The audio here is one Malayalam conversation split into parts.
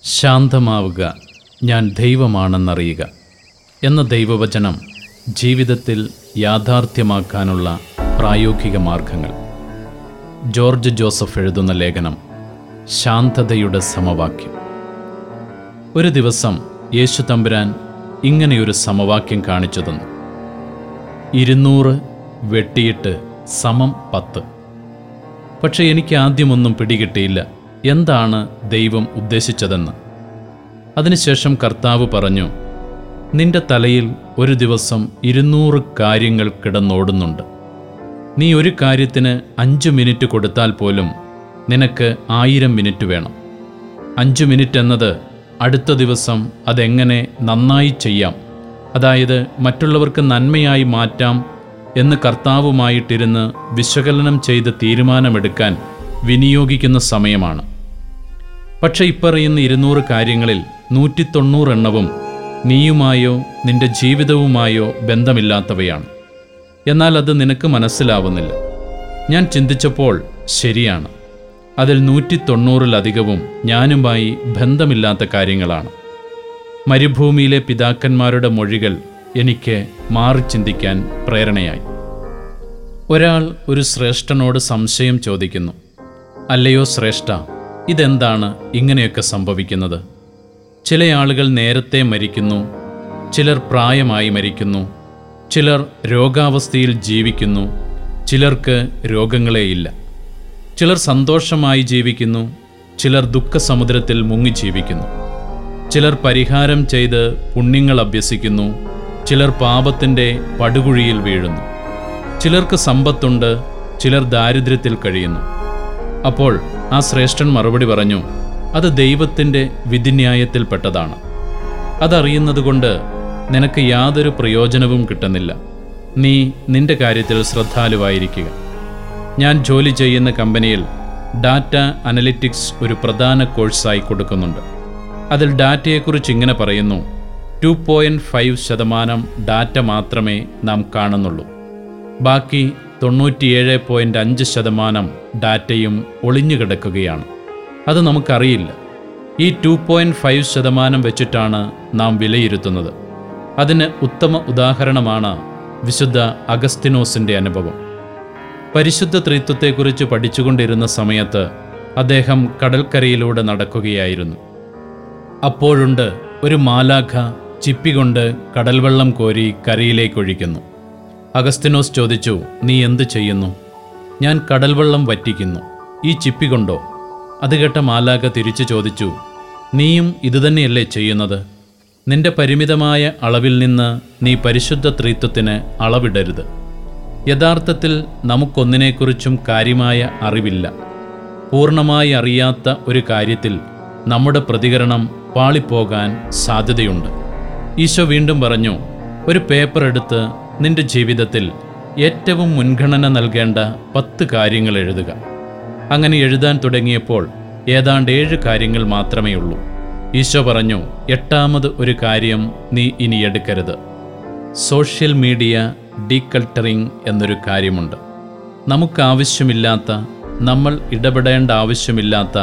ശാന്തമാവുക ഞാൻ ദൈവമാണെന്നറിയുക എന്ന ദൈവവചനം ജീവിതത്തിൽ യാഥാർത്ഥ്യമാക്കാനുള്ള പ്രായോഗിക മാർഗങ്ങൾ ജോർജ് ജോസഫ് എഴുതുന്ന ലേഖനം ശാന്തതയുടെ സമവാക്യം ഒരു ദിവസം യേശു തമ്പുരാൻ ഇങ്ങനെയൊരു സമവാക്യം കാണിച്ചു തന്നു ഇരുന്നൂറ് വെട്ടിയിട്ട് സമം പത്ത് പക്ഷെ എനിക്ക് ആദ്യമൊന്നും പിടികിട്ടിയില്ല എന്താണ് ദൈവം ഉദ്ദേശിച്ചതെന്ന് അതിനുശേഷം കർത്താവ് പറഞ്ഞു നിന്റെ തലയിൽ ഒരു ദിവസം ഇരുന്നൂറ് കാര്യങ്ങൾ കിടന്നോടുന്നുണ്ട് നീ ഒരു കാര്യത്തിന് അഞ്ച് മിനിറ്റ് കൊടുത്താൽ പോലും നിനക്ക് ആയിരം മിനിറ്റ് വേണം അഞ്ച് മിനിറ്റ് എന്നത് അടുത്ത ദിവസം അതെങ്ങനെ നന്നായി ചെയ്യാം അതായത് മറ്റുള്ളവർക്ക് നന്മയായി മാറ്റാം എന്ന് കർത്താവുമായിട്ടിരുന്ന് വിശകലനം ചെയ്ത് തീരുമാനമെടുക്കാൻ വിനിയോഗിക്കുന്ന സമയമാണ് പക്ഷെ ഇപ്പറയുന്ന ഇരുന്നൂറ് കാര്യങ്ങളിൽ നൂറ്റി തൊണ്ണൂറെണ്ണവും നീയുമായോ നിന്റെ ജീവിതവുമായോ ബന്ധമില്ലാത്തവയാണ് എന്നാൽ അത് നിനക്ക് മനസ്സിലാവുന്നില്ല ഞാൻ ചിന്തിച്ചപ്പോൾ ശരിയാണ് അതിൽ നൂറ്റി തൊണ്ണൂറിലധികവും ഞാനുമായി ബന്ധമില്ലാത്ത കാര്യങ്ങളാണ് മരുഭൂമിയിലെ പിതാക്കന്മാരുടെ മൊഴികൾ എനിക്ക് മാറി ചിന്തിക്കാൻ പ്രേരണയായി ഒരാൾ ഒരു ശ്രേഷ്ഠനോട് സംശയം ചോദിക്കുന്നു അല്ലയോ ശ്രേഷ്ഠ ഇതെന്താണ് ഇങ്ങനെയൊക്കെ സംഭവിക്കുന്നത് ചില ആളുകൾ നേരത്തെ മരിക്കുന്നു ചിലർ പ്രായമായി മരിക്കുന്നു ചിലർ രോഗാവസ്ഥയിൽ ജീവിക്കുന്നു ചിലർക്ക് രോഗങ്ങളേയില്ല ചിലർ സന്തോഷമായി ജീവിക്കുന്നു ചിലർ ദുഃഖസമുദ്രത്തിൽ മുങ്ങി ജീവിക്കുന്നു ചിലർ പരിഹാരം ചെയ്ത് പുണ്യങ്ങൾ അഭ്യസിക്കുന്നു ചിലർ പാപത്തിൻ്റെ പടുകുഴിയിൽ വീഴുന്നു ചിലർക്ക് സമ്പത്തുണ്ട് ചിലർ ദാരിദ്ര്യത്തിൽ കഴിയുന്നു അപ്പോൾ ആ ശ്രേഷ്ഠൻ മറുപടി പറഞ്ഞു അത് ദൈവത്തിൻ്റെ വിധിന്യായത്തിൽപ്പെട്ടതാണ് അതറിയുന്നതുകൊണ്ട് നിനക്ക് യാതൊരു പ്രയോജനവും കിട്ടുന്നില്ല നീ നിന്റെ കാര്യത്തിൽ ശ്രദ്ധാലുവായിരിക്കുക ഞാൻ ജോലി ചെയ്യുന്ന കമ്പനിയിൽ ഡാറ്റ അനലിറ്റിക്സ് ഒരു പ്രധാന കോഴ്സായി കൊടുക്കുന്നുണ്ട് അതിൽ ഡാറ്റയെക്കുറിച്ച് ഇങ്ങനെ പറയുന്നു ടു പോയിൻറ്റ് ഫൈവ് ശതമാനം ഡാറ്റ മാത്രമേ നാം കാണുന്നുള്ളൂ ബാക്കി തൊണ്ണൂറ്റിയേഴ് പോയിൻറ്റ് അഞ്ച് ശതമാനം ഡാറ്റയും ഒളിഞ്ഞു കിടക്കുകയാണ് അത് നമുക്കറിയില്ല ഈ ടു പോയിൻറ്റ് ഫൈവ് ശതമാനം വെച്ചിട്ടാണ് നാം വിലയിരുത്തുന്നത് അതിന് ഉത്തമ ഉദാഹരണമാണ് വിശുദ്ധ അഗസ്തിനോസിൻ്റെ അനുഭവം പരിശുദ്ധ ത്രിത്വത്തെക്കുറിച്ച് പഠിച്ചുകൊണ്ടിരുന്ന സമയത്ത് അദ്ദേഹം കടൽക്കരയിലൂടെ നടക്കുകയായിരുന്നു അപ്പോഴുണ്ട് ഒരു മാലാഖ ചിപ്പികൊണ്ട് കടൽവെള്ളം കോരി കരയിലേക്കൊഴിക്കുന്നു അഗസ്തിനോസ് ചോദിച്ചു നീ എന്ത് ചെയ്യുന്നു ഞാൻ കടൽവെള്ളം വറ്റിക്കുന്നു ഈ ചിപ്പി കൊണ്ടോ അത് കേട്ട മാലാഖ തിരിച്ചു ചോദിച്ചു നീയും ഇതുതന്നെയല്ലേ ചെയ്യുന്നത് നിന്റെ പരിമിതമായ അളവിൽ നിന്ന് നീ പരിശുദ്ധ ത്രിത്വത്തിന് അളവിടരുത് യഥാർത്ഥത്തിൽ നമുക്കൊന്നിനെക്കുറിച്ചും കാര്യമായ അറിവില്ല പൂർണ്ണമായി അറിയാത്ത ഒരു കാര്യത്തിൽ നമ്മുടെ പ്രതികരണം പാളിപ്പോകാൻ സാധ്യതയുണ്ട് ഈശോ വീണ്ടും പറഞ്ഞു ഒരു പേപ്പർ എടുത്ത് നിന്റെ ജീവിതത്തിൽ ഏറ്റവും മുൻഗണന നൽകേണ്ട പത്ത് കാര്യങ്ങൾ എഴുതുക അങ്ങനെ എഴുതാൻ തുടങ്ങിയപ്പോൾ ഏതാണ്ട് ഏഴ് കാര്യങ്ങൾ മാത്രമേ ഉള്ളൂ ഈശോ പറഞ്ഞു എട്ടാമത് ഒരു കാര്യം നീ ഇനി എടുക്കരുത് സോഷ്യൽ മീഡിയ ഡീകൾട്ടറിംഗ് എന്നൊരു കാര്യമുണ്ട് നമുക്കാവശ്യമില്ലാത്ത നമ്മൾ ഇടപെടേണ്ട ആവശ്യമില്ലാത്ത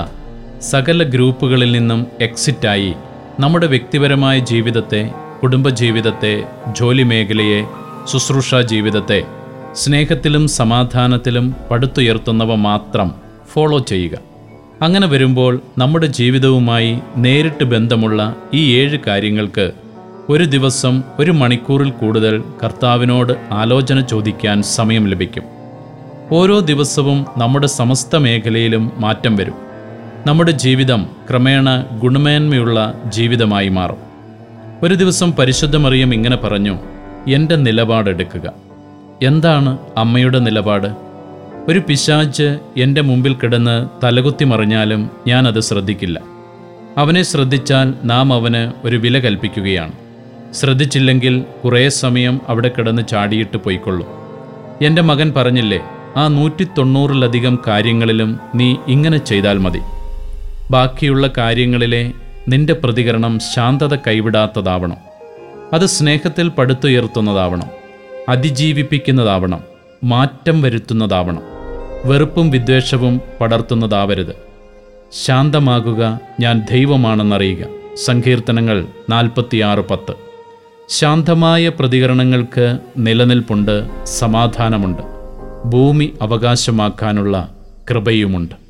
സകല ഗ്രൂപ്പുകളിൽ നിന്നും എക്സിറ്റായി നമ്മുടെ വ്യക്തിപരമായ ജീവിതത്തെ കുടുംബജീവിതത്തെ ജോലി മേഖലയെ ശുശ്രൂഷ ജീവിതത്തെ സ്നേഹത്തിലും സമാധാനത്തിലും പടുത്തുയർത്തുന്നവ മാത്രം ഫോളോ ചെയ്യുക അങ്ങനെ വരുമ്പോൾ നമ്മുടെ ജീവിതവുമായി നേരിട്ട് ബന്ധമുള്ള ഈ ഏഴ് കാര്യങ്ങൾക്ക് ഒരു ദിവസം ഒരു മണിക്കൂറിൽ കൂടുതൽ കർത്താവിനോട് ആലോചന ചോദിക്കാൻ സമയം ലഭിക്കും ഓരോ ദിവസവും നമ്മുടെ സമസ്ത മേഖലയിലും മാറ്റം വരും നമ്മുടെ ജീവിതം ക്രമേണ ഗുണമേന്മയുള്ള ജീവിതമായി മാറും ഒരു ദിവസം പരിശുദ്ധ മറിയം ഇങ്ങനെ പറഞ്ഞു എൻ്റെ നിലപാടെടുക്കുക എന്താണ് അമ്മയുടെ നിലപാട് ഒരു പിശാച്ച് എൻ്റെ മുമ്പിൽ കിടന്ന് തലകുത്തി മറിഞ്ഞാലും ഞാനത് ശ്രദ്ധിക്കില്ല അവനെ ശ്രദ്ധിച്ചാൽ നാം അവന് ഒരു വില കൽപ്പിക്കുകയാണ് ശ്രദ്ധിച്ചില്ലെങ്കിൽ കുറേ സമയം അവിടെ കിടന്ന് ചാടിയിട്ട് പോയിക്കൊള്ളും എൻ്റെ മകൻ പറഞ്ഞില്ലേ ആ നൂറ്റി തൊണ്ണൂറിലധികം കാര്യങ്ങളിലും നീ ഇങ്ങനെ ചെയ്താൽ മതി ബാക്കിയുള്ള കാര്യങ്ങളിലെ നിന്റെ പ്രതികരണം ശാന്തത കൈവിടാത്തതാവണം അത് സ്നേഹത്തിൽ പടുത്തുയർത്തുന്നതാവണം അതിജീവിപ്പിക്കുന്നതാവണം മാറ്റം വരുത്തുന്നതാവണം വെറുപ്പും വിദ്വേഷവും പടർത്തുന്നതാവരുത് ശാന്തമാകുക ഞാൻ ദൈവമാണെന്നറിയുക സങ്കീർത്തനങ്ങൾ നാൽപ്പത്തിയാറ് പത്ത് ശാന്തമായ പ്രതികരണങ്ങൾക്ക് നിലനിൽപ്പുണ്ട് സമാധാനമുണ്ട് ഭൂമി അവകാശമാക്കാനുള്ള കൃപയുമുണ്ട്